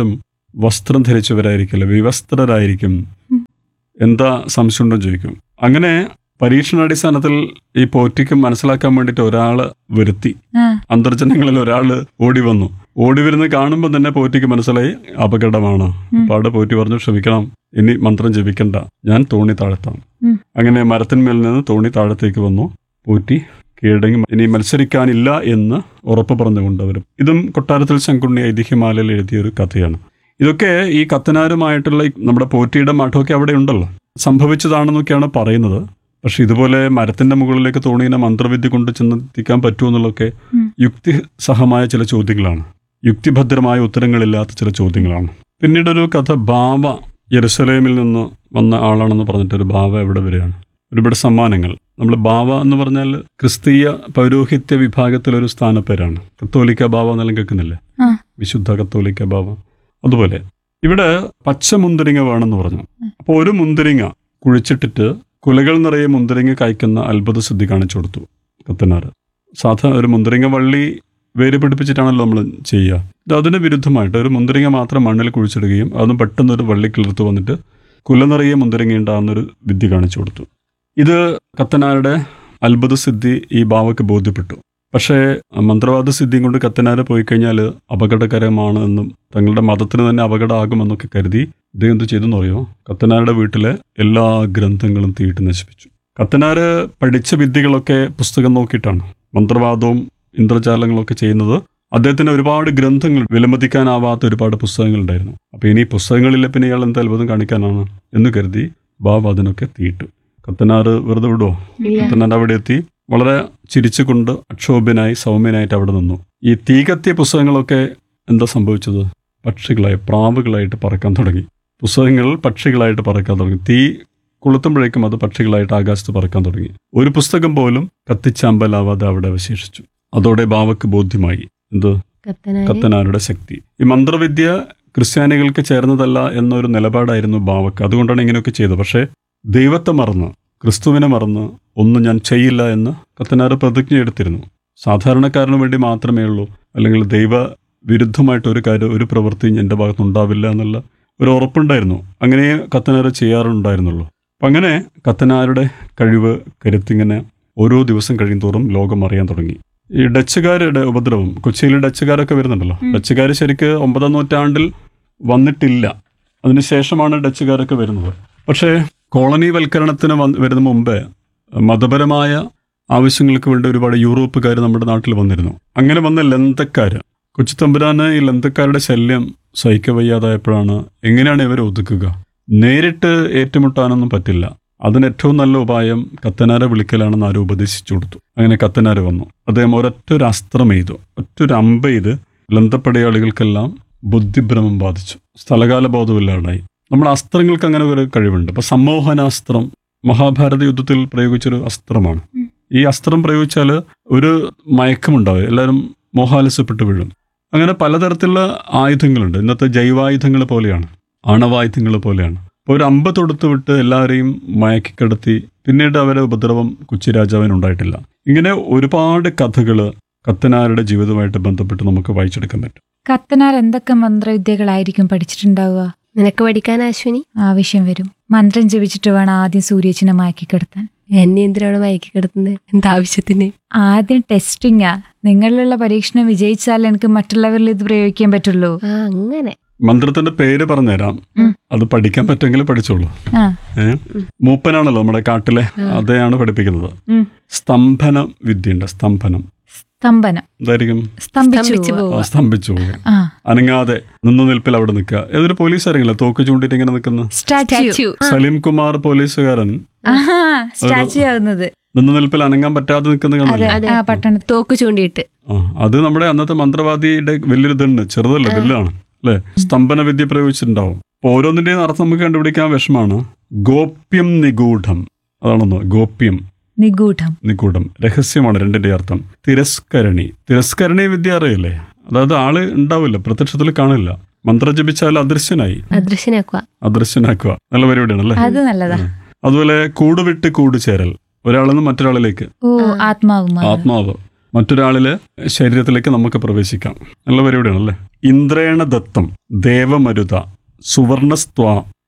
വസ്ത്രം ധരിച്ചവരായിരിക്കില്ല വിവസ്ത്രരായിരിക്കും എന്താ സംശയമുണ്ടോ ചോദിക്കും അങ്ങനെ പരീക്ഷണാടിസ്ഥാനത്തിൽ ഈ പോറ്റിക്ക് മനസ്സിലാക്കാൻ വേണ്ടിയിട്ട് ഒരാൾ വരുത്തി ആ അന്തർജനങ്ങളിൽ ഒരാൾ ഓടി വന്നു ഓടി വരുന്ന കാണുമ്പോൾ തന്നെ പോറ്റിക്ക് മനസ്സിലായി അപകടമാണ് അപ്പൊ അവിടെ പോറ്റി പറഞ്ഞു ക്ഷമിക്കണം ഇനി മന്ത്രം ജപിക്കണ്ട ഞാൻ തോണി താഴ്ത്താം ഉം. അങ്ങനെ മരത്തിന്മേൽ നിന്ന് തോണി താഴത്തേക്ക് വന്നു പോറ്റി കീഴടങ്ങി ഇനി മത്സരിക്കാനില്ല എന്ന് ഉറപ്പ് പറഞ്ഞുകൊണ്ട് അവർ ഇതും കൊട്ടാരത്തിൽ ശങ്കുണ്ണി ഐതിഹ്യമാലയിൽ എഴുതിയ ഒരു കഥയാണ് ഇതൊക്കെ ഈ കത്തനാരുമായിട്ടുള്ള ഈ നമ്മുടെ പോറ്റിയുടെ മഠമൊക്കെ അവിടെ ഉണ്ടല്ലോ സംഭവിച്ചതാണെന്നൊക്കെയാണ് പറയുന്നത് പക്ഷെ ഇതുപോലെ മരത്തിന്റെ മുകളിലേക്ക് തോണിയിനെ മന്ത്രവിദ്യ കൊണ്ട് ചെന്നെത്തിക്കാൻ പറ്റുമോ എന്നുള്ളതൊക്കെ ഉം. യുക്തിസഹമായ ചില ചോദ്യങ്ങളാണ് യുക്തിഭദ്രമായ ഉത്തരങ്ങളില്ലാത്ത ചില ചോദ്യങ്ങളാണ് പിന്നീട് ഒരു കഥ ബാവ യെറുസലേമിൽ നിന്ന് വന്ന ആളാണെന്ന് പറഞ്ഞിട്ട് ഒരു ബാവ ഇവിടെ വരികയാണ് ഒരുപാട് സമ്മാനങ്ങൾ നമ്മൾ ബാവ എന്ന് പറഞ്ഞാൽ ക്രിസ്തീയ പൗരോഹിത്യ വിഭാഗത്തിലൊരു സ്ഥാനപ്പേരാണ് കത്തോലിക്ക ബാവ എന്നെല്ലാം കേൾക്കുന്നില്ലേ ആ. വിശുദ്ധ കത്തോലിക്ക ബാവ അതുപോലെ ഇവിടെ പച്ച മുന്തിരിങ്ങ വേണമെന്ന് പറഞ്ഞു അപ്പോൾ ഒരു മുന്തിരിങ്ങ കുഴിച്ചിട്ടിട്ട് കുലകൾ നിറയെ മുന്തിരിങ്ങ കായ്ക്കുന്ന അത്ഭുത സിദ്ധി കാണിച്ചു കൊടുത്തു കത്തനാർ സാധാരണ ഒരു മുന്തിരിങ്ങ വള്ളി വേര് പിടിപ്പിച്ചിട്ടാണല്ലോ നമ്മൾ ചെയ്യുക ഇത് അതിന് വിരുദ്ധമായിട്ട് ഒരു മുന്തിരിങ്ങ മാത്രം മണ്ണിൽ കുഴിച്ചിടുകയും അതും പെട്ടെന്ന് ഒരു വള്ളി കിളിർത്ത് വന്നിട്ട് കുല നിറയെ മുന്തിരിങ്ങ ഉണ്ടാകുന്നൊരു വിദ്യ കാണിച്ചു കൊടുത്തു ഇത് കത്തനാരുടെ അത്ഭുത സിദ്ധി ഈ ബാവയ്ക്ക് ബോധ്യപ്പെട്ടു പക്ഷേ മന്ത്രവാദ സിദ്ധിയും കൊണ്ട് കത്തനാര് പോയി കഴിഞ്ഞാൽ അപകടകരമാണ് എന്നും തങ്ങളുടെ മതത്തിന് തന്നെ അപകടമാകുമെന്നൊക്കെ കരുതി ഇദ്ദേഹം എന്ത് ചെയ്തെന്ന് അറിയോ കത്തനാരുടെ വീട്ടിലെ എല്ലാ ഗ്രന്ഥങ്ങളും തീയിട്ട് നശിപ്പിച്ചു കത്തനാര് പഠിച്ച വിദ്യകളൊക്കെ പുസ്തകം നോക്കിയിട്ടാണ് മന്ത്രവാദവും ഇന്ദ്രജാലങ്ങളൊക്കെ ചെയ്യുന്നത് അദ്ദേഹത്തിന് ഒരുപാട് ഗ്രന്ഥങ്ങൾ വിലമതിക്കാനാവാത്ത ഒരുപാട് പുസ്തകങ്ങളുണ്ടായിരുന്നു അപ്പൊ ഇനി പുസ്തകങ്ങളില്ല പിന്നെ ഇയാൾ എന്ത് അത്ഭുതം കാണിക്കാനാണ് എന്ന് കരുതി ബാബ അതിനൊക്കെ തീയിട്ടു കത്തനാറ് വെറുതെ വിടുവോ ഇല്ല കത്തനാർ അവിടെ എത്തി വളരെ ചിരിച്ചുകൊണ്ട് അക്ഷോഭ്യനായി സൗമ്യനായിട്ട് അവിടെ നിന്നു ഈ തീ കത്തിയ പുസ്തകങ്ങളൊക്കെ എന്താ സംഭവിച്ചത് പക്ഷികളായി പ്രാവുകളായിട്ട് പറക്കാൻ തുടങ്ങി പുസ്തകങ്ങൾ പക്ഷികളായിട്ട് പറക്കാൻ തുടങ്ങി തീ കൊളുത്തുമ്പോഴേക്കും അത് പക്ഷികളായിട്ട് ആകാശത്ത് പറക്കാൻ തുടങ്ങി ഒരു പുസ്തകം പോലും കത്തിച്ചാമ്പലാവാതെ അവിടെ അവശേഷിച്ചു അതോടെ ബാവക്ക് ബോധ്യമായി എന്ത് കത്തനാരി കത്തനാരുടെ ശക്തി ഈ മന്ത്രവിദ്യ ക്രിസ്ത്യാനികൾക്ക് ചേർന്നതല്ല എന്നൊരു നിലപാടായിരുന്നു ബാവക്ക് അതുകൊണ്ടാണ് ഇങ്ങനെയൊക്കെ ചെയ്തത് പക്ഷേ ദൈവത്തെ മറന്ന് ക്രിസ്തുവിനെ മറന്ന് ഒന്നും ഞാൻ ചെയ്യില്ല എന്ന് കത്തനാർ പ്രതിജ്ഞ എടുത്തിരുന്നു സാധാരണക്കാരന് വേണ്ടി മാത്രമേ ഉള്ളൂ അല്ലെങ്കിൽ ദൈവ വിരുദ്ധമായിട്ട് ഒരു കാര്യം ഒരു പ്രവൃത്തിയും എൻ്റെ ഭാഗത്ത് ഉണ്ടാവില്ല എന്നുള്ള ഒരു ഉറപ്പുണ്ടായിരുന്നു അങ്ങനെ കത്തനാർ ചെയ്യാറുണ്ടായിരുന്നുള്ളൂ അപ്പം അങ്ങനെ കത്തനാരുടെ കഴിവ് കരുത്തിങ്ങനെ ഓരോ ദിവസം കഴിയും തോറും ലോകം അറിയാൻ തുടങ്ങി ഈ ഡച്ചുകാരുടെ ഉപദ്രവം കൊച്ചിയിൽ ഡച്ചുകാരൊക്കെ വരുന്നുണ്ടല്ലോ ഉം. ഡച്ചുകാർ ശരിക്ക് ഒമ്പതാം നൂറ്റാണ്ടിൽ വന്നിട്ടില്ല അതിനുശേഷമാണ് ഡച്ചുകാരൊക്കെ വരുന്നത് പക്ഷേ കോളനിവൽക്കരണത്തിന് വന്ന് വരുന്ന മുമ്പേ മതപരമായ ആവശ്യങ്ങൾക്ക് വേണ്ടി ഒരുപാട് യൂറോപ്പുകാർ നമ്മുടെ നാട്ടിൽ വന്നിരുന്നു അങ്ങനെ വന്ന ലന്തക്കാർ കൊച്ചിത്തമ്പുരാന് ഈ ലന്തക്കാരുടെ ശല്യം സഹിക്കവയ്യാതായപ്പോഴാണ് എങ്ങനെയാണ് ഇവരെ ഒതുക്കുക നേരിട്ട് ഏറ്റുമുട്ടാനൊന്നും പറ്റില്ല അതിന് ഏറ്റവും നല്ല ഉപായം കത്തനാരെ വിളിക്കലാണെന്ന് ആരും ഉപദേശിച്ചു കൊടുത്തു അങ്ങനെ കത്തനാര് വന്നു അദ്ദേഹം ഒരൊറ്റ ഒരു അസ്ത്രം എയ്തു ഒറ്റൊരു അമ്പ ചെയ്ത് ലന്തപ്പടയാളികൾക്കെല്ലാം ബുദ്ധിഭ്രമം ബാധിച്ചു സ്ഥലകാല ബോധമില്ലാണ്ടായി നമ്മുടെ അസ്ത്രങ്ങൾക്ക് അങ്ങനെ ഒരു കഴിവുണ്ട് അപ്പൊ സമ്മോഹനാസ്ത്രം മഹാഭാരത യുദ്ധത്തിൽ പ്രയോഗിച്ചൊരു അസ്ത്രമാണ് ഉം. ഈ അസ്ത്രം പ്രയോഗിച്ചാൽ ഒരു മയക്കമുണ്ടാവും എല്ലാവരും മോഹാലസ്യപ്പെട്ട് വീഴും അങ്ങനെ പലതരത്തിലുള്ള ആയുധങ്ങളുണ്ട് ഇന്നത്തെ ജൈവായുധങ്ങൾ പോലെയാണ് ആണവായുധങ്ങൾ പോലെയാണ് അപ്പോൾ ഒരു അമ്പ തൊടുത്ത് വിട്ട് എല്ലാവരെയും മയക്കിക്കിടത്തി പിന്നീട് അവരെ ഉപദ്രവം കൊച്ചി രാജാവിന് ഉണ്ടായിട്ടില്ല ഇങ്ങനെ ഒരുപാട് കഥകൾ കത്തനാരുടെ ജീവിതവുമായിട്ട് ബന്ധപ്പെട്ട് നമുക്ക് വായിച്ചെടുക്കാൻ പറ്റും കത്തനാർ എന്തൊക്കെ മന്ത്രവിദ്യകളായിരിക്കും പഠിച്ചിട്ടുണ്ടാവുക നിനക്ക് പഠിക്കാൻ അശ്വിനി ആവശ്യം വരും മന്ത്രം ജപിച്ചിട്ട് വേണം ആദ്യം സൂര്യച്ചിനെ മാക്കി കിടത്താൻ എന്നെ എന്തിനാണ് മയക്കി കിടത്തുന്നത് എന്താ ആവശ്യത്തിന് ആദ്യം ടെസ്റ്റിങ്ങാ നിങ്ങളിലുള്ള പരീക്ഷണം വിജയിച്ചാൽ എനിക്ക് മറ്റുള്ളവരിൽ ഇത് പ്രയോഗിക്കാൻ പറ്റുള്ളൂ ആ അങ്ങനെ മന്ത്രത്തിന്റെ പേര് പറഞ്ഞുതരാം ഉം. അത് പഠിക്കാൻ പറ്റുമെങ്കിൽ പഠിച്ചോളൂ ആ ഏ? മൂപ്പനാണല്ലോ നമ്മുടെ കാട്ടിലെ അദ്ദേഹമാണ് പഠിപ്പിക്കുന്നത് ഉം. സ്തംഭന വിദ്യയുണ്ട് സ്തംഭനം സ്തംഭനം എന്തായിരിക്കും സ്തംഭിച്ചു സ്തംഭിച്ചു പോവുക. പോവുക. ആ, സ്തംഭിച്ചു പോകുക ആ അനങ്ങാതെ നിന്നു നിൽപ്പിൽ അവിടെ നിൽക്കുക ഏതൊരു പോലീസ് ആരെങ്കിലും തോക്ക് ചൂണ്ടിട്ട് ഇങ്ങനെ നിൽക്കുന്ന സ്റ്റാച്യു സ്റ്റാച്യു സലീം കുമാർ പോലീസുകാരൻ ആഹാ സ്റ്റാച്യു ആവുന്നത് നിന്നു നിൽപ്പിൽ അനങ്ങാൻ പറ്റാതെ നിൽക്കുന്ന അതെ കണ്ടില്ലേ അതെ. ആ പട്ടണത്തിൽ തോക്ക് ചൂണ്ടിയിട്ട് ആ അത് നമ്മുടെ അന്നത്തെ മന്ത്രവാദിയുടെ വലിയൊരു ഇതുണ്ട് ചെറുതല്ല വലുതാണ് അല്ലെ സ്തംഭന വിദ്യ പ്രയോഗിച്ചിട്ടുണ്ടാവും അപ്പൊ ഓരോന്നിന്റെയും അർത്ഥം നമുക്ക് കണ്ടുപിടിക്കാൻ വിഷമാണ് ഗോപ്യം നിഗൂഢം അതാണെന്ന് ഗോപ്യം നിഗൂഢം നിഗൂഢം രഹസ്യമാണ് രണ്ടിന്റെ അർത്ഥം തിരസ്കരണി തിരസ്കരണി വിദ്യ അറിയില്ലേ അതായത് ആള് ഉണ്ടാവില്ല പ്രത്യക്ഷത്തിൽ കാണില്ല മന്ത്രം ജപിച്ചാൽ അദൃശ്യനായി അദൃശ്യനാക്കുക അദൃശ്യനാക്കുക നല്ല പരിപാടിയാണ് അല്ലേ അത് നല്ലതാ അതുപോലെ കൂടുവിട്ട് കൂട് ചേരൽ ഒരാളിൽ നിന്ന് മറ്റൊരാളിലേക്ക് ഓ ആത്മാവുമായി ആത്മാവ് മറ്റൊരാളിലെ ശരീരത്തിലേക്ക് നമുക്ക് പ്രവേശിക്കാം നല്ല പരിപാടിയാണല്ലേ ഇന്ദ്രേണ ദത്തം ദേവമരുത സുവർണസ്ത്വ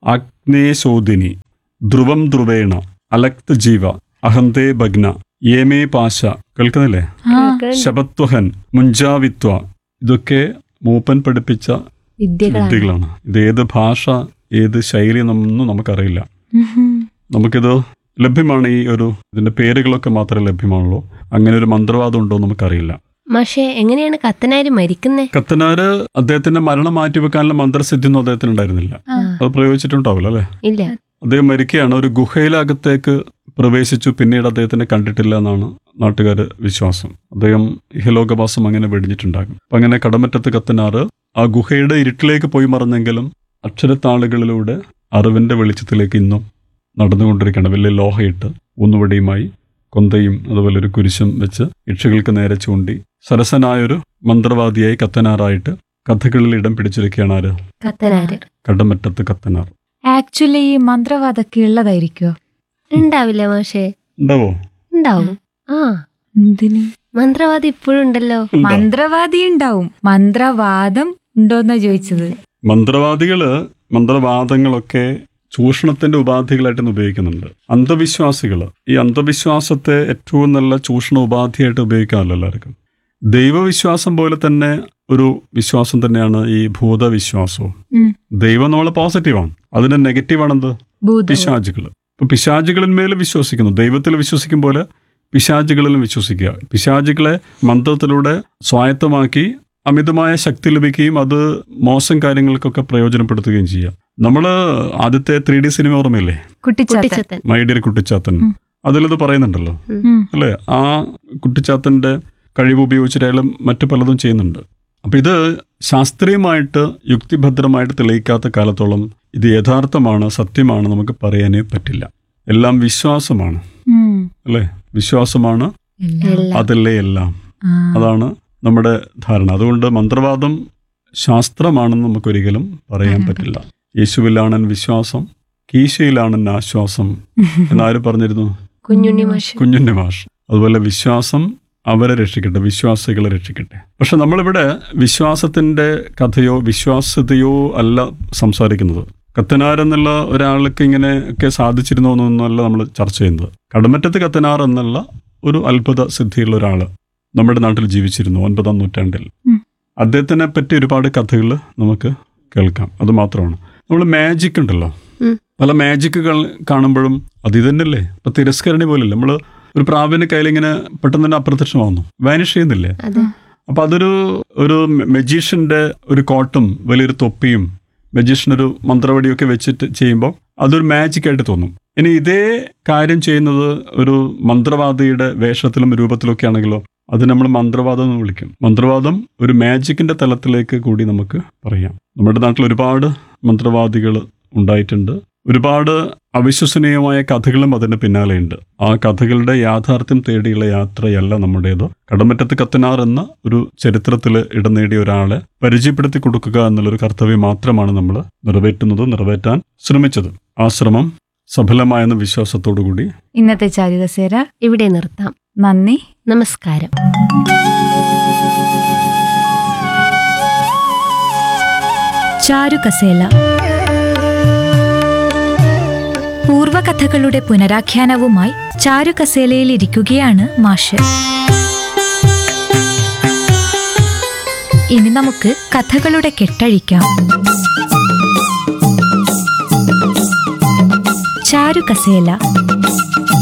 അഗ്നേശോദിനി ധ്രുവം ധ്രുവേണ അലക്ത് ജീവ അഹന്തേ ഭഗ്ന ഏമേ പാശ കേൾക്കുന്നില്ലേ ആ ശബത്വഹൻ മുഞ്ചാവിത്വ ഇതൊക്കെ മൂപ്പൻ പഠിപ്പിച്ച വിദ്യകളാണ് വിദ്യകളാണ് ഇത് ഏത് ഭാഷ ഏത് ശൈലി എന്നൊന്നും നമുക്കറിയില്ല ഉഹും. നമുക്കിത് ലഭ്യമാണ് ഈ ഒരു ഇതിന്റെ പേരുകളൊക്കെ മാത്രമേ ലഭ്യമാണുള്ളൂ അങ്ങനെ ഒരു മന്ത്രവാദം ഉണ്ടോ എന്ന് നമുക്കറിയില്ല പക്ഷേ എങ്ങനെയാണ് കത്തനാര് മരിക്കുന്നേ കത്തനാര് അദ്ദേഹത്തിന്റെ മരണം മാറ്റിവെക്കാനുള്ള മന്ത്രസിദ്ധിയൊന്നും അദ്ദേഹത്തിന് ഉണ്ടായിരുന്നില്ല ആ. അത് പ്രയോഗിച്ചിട്ടുണ്ടാവില്ല അല്ലെ ഇല്ല അദ്ദേഹം മരിക്കുകയാണ് ഒരു ഗുഹയിലകത്തേക്ക് പ്രവേശിച്ചു പിന്നീട് അദ്ദേഹത്തിനെ കണ്ടിട്ടില്ല എന്നാണ് നാട്ടുകാർ വിശ്വാസം അദ്ദേഹം ഇഹലോകവാസം അങ്ങനെ വെടിഞ്ഞിട്ടുണ്ടാകും അപ്പൊ അങ്ങനെ കടമറ്റത്ത് കത്തനാറ് ആ ഗുഹയുടെ ഇരുട്ടിലേക്ക് പോയി മറന്നെങ്കിലും അക്ഷരത്താളുകളിലൂടെ അറിവിന്റെ വെളിച്ചത്തിലേക്ക് ഇന്നും നടന്നുകൊണ്ടിരിക്കുകയാണ് വലിയ ലോഹയിട്ട് ഊന്നുവടിയുമായി കൊന്തയും അതുപോലെ ഒരു കുരിശും വെച്ച് യക്ഷികൾക്ക് നേരെ ചൂണ്ടി സരസനായൊരു മന്ത്രവാദിയായി കത്തനാറായിട്ട് കഥകളിൽ ഇടം പിടിച്ചിരിക്കുകയാണ് ആര് കത്തനാര് കടമറ്റത്ത് കത്തനാർ ആക്ച്വലി ഈ മന്ത്രവാദമൊക്കെ ഉള്ളതായിരിക്കോ ഉണ്ടാവില്ല മാഷേ ഉണ്ടാവോ ഉണ്ടാവും ആ എന്തിന് മന്ത്രവാദി ഇപ്പോഴും ഉണ്ടല്ലോ ഉണ്ടോ? മന്ത്രവാദി ഉണ്ടാവും മന്ത്രവാദം ഉണ്ടോന്നാ ചോദിച്ചത് മന്ത്രവാദികള് മന്ത്രവാദങ്ങളൊക്കെ ചൂഷണത്തിന്റെ ഉപാധികളായിട്ട് ഇന്ന് ഉപയോഗിക്കുന്നുണ്ട് അന്ധവിശ്വാസികൾ ഈ അന്ധവിശ്വാസത്തെ ഏറ്റവും നല്ല ചൂഷണ ഉപാധിയായിട്ട് ഉപയോഗിക്കാമല്ലോ എല്ലാവർക്കും ദൈവവിശ്വാസം പോലെ തന്നെ ഒരു വിശ്വാസം തന്നെയാണ് ഈ ഭൂതവിശ്വാസവും ഉം. ദൈവം നമ്മൾ പോസിറ്റീവാണ് അതിന്റെ നെഗറ്റീവാണെന്ത് ഭൂതം പിശാചുകൾ ഇപ്പൊ പിശാചുകളിന്മേൽ വിശ്വസിക്കുന്നു ദൈവത്തിൽ വിശ്വസിക്കും പോലെ പിശാചുകളിലും വിശ്വസിക്കുക പിശാചുകളെ മന്ത്രത്തിലൂടെ സ്വായത്തമാക്കി അമിതമായ ശക്തി ലഭിക്കുകയും അത് മോശം കാര്യങ്ങൾക്കൊക്കെ പ്രയോജനപ്പെടുത്തുകയും ചെയ്യുക നമ്മൾ ആദ്യത്തെ ത്രീ ഡി സിനിമ ഓർമ്മയില്ലേ കുട്ടിച്ചാത്ത കുട്ടിച്ചത്തൻ മൈ ഡിയർ കുട്ടിച്ചാത്തൻ ഉം. അതിലത് പറയുന്നുണ്ടല്ലോ ഉം. അല്ലേ ആ കുട്ടിച്ചാത്തന്റെ കഴിവ് ഉപയോഗിച്ചിട്ട് അയാൾ മറ്റു പലതും ചെയ്യുന്നുണ്ട് അപ്പൊ ഇത് ശാസ്ത്രീയമായിട്ട് യുക്തിഭദ്രമായിട്ട് തെളിയിക്കാത്ത കാലത്തോളം ഇത് യഥാർത്ഥമാണ് സത്യമാണ് നമുക്ക് പറയാനേ പറ്റില്ല എല്ലാം വിശ്വാസമാണ് ഉം. അല്ലേ വിശ്വാസമാണ് എല്ലാം. എല്ലാം അതല്ലേ എല്ലാം ആ. അതാണ് നമ്മുടെ ധാരണ അതുകൊണ്ട് മന്ത്രവാദം ശാസ്ത്രമാണെന്ന് നമുക്കൊരിക്കലും പറയാൻ പറയാൻ പറ്റില്ല യേശുവിലാണൻ വിശ്വാസം കീശയിലാണൻ ആശ്വാസം എന്നാര് പറഞ്ഞിരുന്നു കുഞ്ഞുണ്ണി മാഷ് കുഞ്ഞുണ്ണി മാഷ് അതുപോലെ വിശ്വാസം അവരെ രക്ഷിക്കട്ടെ വിശ്വാസികളെ രക്ഷിക്കട്ടെ പക്ഷെ നമ്മളിവിടെ വിശ്വാസത്തിന്റെ കഥയോ വിശ്വാസ്യതയോ അല്ല സംസാരിക്കുന്നത് കത്തനാർ എന്നുള്ള ഒരാൾക്ക് ഇങ്ങനെ ഒക്കെ സാധിച്ചിരുന്നോ എന്നൊന്നുമല്ല നമ്മൾ ചർച്ച ചെയ്യുന്നത് കടമറ്റത്ത് കത്തനാർ എന്നുള്ള ഒരു അത്ഭുത സിദ്ധിയുള്ള ഒരാള് നമ്മുടെ നാട്ടിൽ ജീവിച്ചിരുന്നു ഒൻപതാം നൂറ്റാണ്ടിൽ ഉം. അദ്ദേഹത്തിനെ പറ്റി ഒരുപാട് കഥകൾ നമുക്ക് കേൾക്കാം അത് മാത്രമാണ് നമ്മൾ മാജിക് ഉണ്ടല്ലോ ഉം. പല മാജിക്കുകൾ കാണുമ്പോഴും അത് ഇത് തന്നെയല്ലേ ഇപ്പൊ തിരസ്കരണി പോലല്ലേ നമ്മള് ഒരു പ്രാവിന്റെ കയ്യിൽ ഇങ്ങനെ പെട്ടെന്ന് തന്നെ അപ്രത്യക്ഷമാവുന്നു വാനിഷ് ചെയ്യുന്നില്ലേ അതെ അപ്പൊ അതൊരു ഒരു മെജീഷ്യന്റെ ഒരു കോട്ടും വലിയൊരു തൊപ്പിയും മെജീഷ്യൻ ഒരു മന്ത്രവടിയൊക്കെ വെച്ചിട്ട് ചെയ്യുമ്പോൾ അതൊരു മാജിക് ആയിട്ട് തോന്നും ഇനി ഇതേ കാര്യം ചെയ്യുന്നത് ഒരു മന്ത്രവാദിയുടെ വേഷത്തിലും രൂപത്തിലൊക്കെ ആണെങ്കിലോ അത് നമ്മൾ മന്ത്രവാദം എന്ന് വിളിക്കും മന്ത്രവാദം ഒരു മാജിക്കിന്റെ തലത്തിലേക്ക് കൂടി നമുക്ക് പറയാം നമ്മുടെ നാട്ടിൽ ഒരുപാട് മന്ത്രവാദികൾ ഉണ്ടായിട്ടുണ്ട് ഒരുപാട് അവിശ്വസനീയമായ കഥകളും അതിന് പിന്നാലെയുണ്ട് ആ കഥകളുടെ യാഥാർത്ഥ്യം തേടിയുള്ള യാത്രയല്ല നമ്മുടേത് കടമറ്റത്ത് കത്തനാർ എന്ന ഒരു ചരിത്രത്തിൽ ഇടം നേടിയ ഒരാളെ പരിചയപ്പെടുത്തി കൊടുക്കുക എന്നുള്ളൊരു കർത്തവ്യം മാത്രമാണ് നമ്മൾ നിറവേറ്റുന്നത് നിറവേറ്റാൻ ശ്രമിച്ചത് ആ ശ്രമം സഫലമായെന്ന വിശ്വാസത്തോടുകൂടി ഇന്നത്തെ ചാരുകസേര ഇവിടെ നിർത്താം നന്ദി നമസ്കാരം ചാരുകസേല പൂർവകഥകളുടെ പുനരാഖ്യാനവുമായി ചാരുകസേലയിൽ ഇരിക്കുകയാണ് മാഷ് ഇനി നമുക്ക് കഥകളുടെ കെട്ടഴിക്കാം ചാരുകസേല